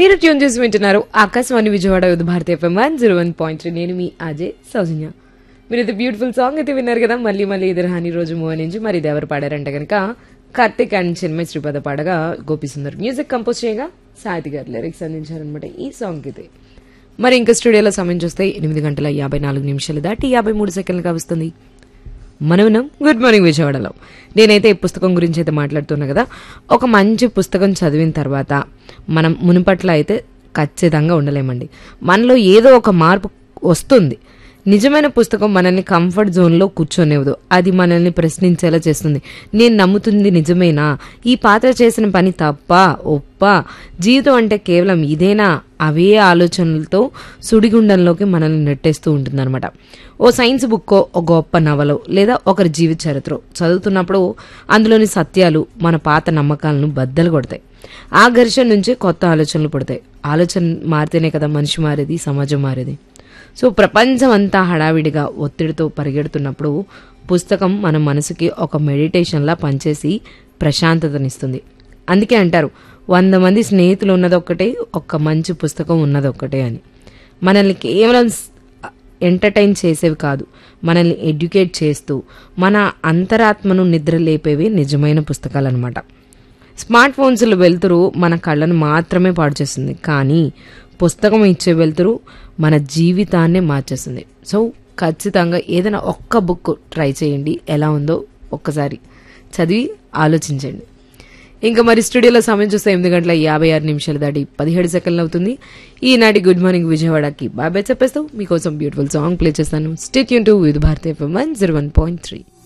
మీరు ట్యూన్ చేసి వింటున్నారు ఆకాశవాణి విజయవాడ యుద్ధ Bharati FM one zero one point three నేను మీ అజయ్ సౌజన్య మీరు అయితే బ్యూటిఫుల్ సాంగ్ అయితే విన్నారు కదా మళ్ళీ మళ్ళీ ఎదురహాని రోజు మూవ్ నుంచి మరి ఇది ఎవరు పాడారంటే కనుక కార్తిక్ అండ్ చిన్మయ్ శ్రీపద పాడగా గోపిసుందర్ మ్యూజిక్ కంపోజ్ చేయగా సాహితి గారు లిరిక్స్ అందించారనమాట ఈ సాంగ్ ఇది మరి ఇంకా స్టూడియోలో సమయం చూస్తే ఎనిమిది గంటల యాభై నాలుగు నిమిషాలు దాటి యాభై మూడు సెకండ్లుగా వస్తుంది మనమునం గుడ్ మార్నింగ్ విజయవాడలో నేనైతే ఈ పుస్తకం గురించి అయితే మాట్లాడుతున్నా కదా ఒక మంచి పుస్తకం చదివిన తర్వాత మనం మునుపట్ల అయితే ఖచ్చితంగా ఉండలేమండి మనలో ఏదో ఒక మార్పు వస్తుంది నిజమైన పుస్తకం మనల్ని కంఫర్ట్ జోన్లో కూర్చొనివ్వదు అది మనల్ని ప్రశ్నించేలా చేస్తుంది నేను నమ్ముతుంది నిజమేనా ఈ పాత్ర చేసిన పని తప్ప ఒప్ప జీవితం అంటే కేవలం ఇదేనా అవే ఆలోచనలతో సుడిగుండంలోకి మనల్ని నెట్టేస్తూ ఉంటుందన్నమాట ఓ సైన్స్ బుక్కో ఒక గొప్ప నవలో లేదా ఒకరి జీవిత చరిత్ర చదువుతున్నప్పుడు అందులోని సత్యాలు మన పాత నమ్మకాలను బద్దలు కొడతాయి ఆ ఘర్షణ నుంచి కొత్త ఆలోచనలు పుడతాయి ఆలోచన మారితేనే కదా మనిషి మారేది సమాజం మారేది సో ప్రపంచం అంతా హడావిడిగా ఒత్తిడితో పరిగెడుతున్నప్పుడు పుస్తకం మన మనసుకి ఒక మెడిటేషన్లా పనిచేసి ప్రశాంతతనిస్తుంది అందుకే అంటారు వంద మంది స్నేహితులు ఉన్నదొక్కటే ఒక్క మంచి పుస్తకం ఉన్నదొక్కటే అని మనల్ని కేవలం ఎంటర్టైన్ చేసేవి కాదు మనల్ని ఎడ్యుకేట్ చేస్తూ మన అంతరాత్మను నిద్ర లేపేవి నిజమైన పుస్తకాలు అనమాట స్మార్ట్ ఫోన్స్లో వెళ్తురు మన కళ్ళను మాత్రమే పాడు చేస్తుంది కానీ పుస్తకం ఇచ్చే వెళ్తురు మన జీవితాన్నే మార్చేస్తుంది సో ఖచ్చితంగా ఏదైనా ఒక్క బుక్ ట్రై చేయండి ఎలా ఉందో ఒక్కసారి చదివి ఆలోచించండి ఇంకా మరి స్టూడియోలో సమయం చూస్తే ఎనిమిది గంటల యాభై ఆరు నిమిషాలు దాటి పదిహేడు సెకండ్లు అవుతుంది ఈనాటి గుడ్ మార్నింగ్ విజయవాడకి బాబాయ్ చెప్పేస్తూ మీకోసం బ్యూటిఫుల్ సాంగ్ ప్లే చేస్తాను స్టేట్ యూన్ to with Bharatiya one zero one point three